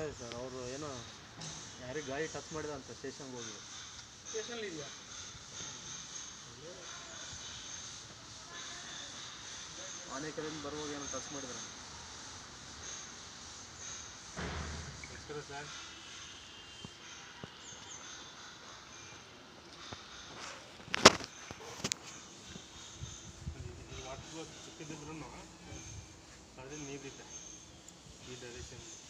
ಇದೆ ಸರ್ ಅವರು ಏನೋ ಯಾರಿಗೆ ಗಾಡಿ ಟಚ್ ಮಾಡಿದ ಅಂತ ಸ್ಟೇಷನ್ಗೆ ಹೋಗಿ ಸ್ಟೇಷನಲ್ಲಿ ಇದೆಯಾ ಆನೇಕರಿಂದ ಬರುವಾಗ ಏನೋ ಟಚ್ ಮಾಡಿದ್ರ ನಮಸ್ಕಾರ ಸರ್ ವಾಟರ್ ಸಿಕ್ಕಿದ್ರು ಅದೇ ನೀರಿದೆ ಈ ಡೈರೆಕ್ಷನ್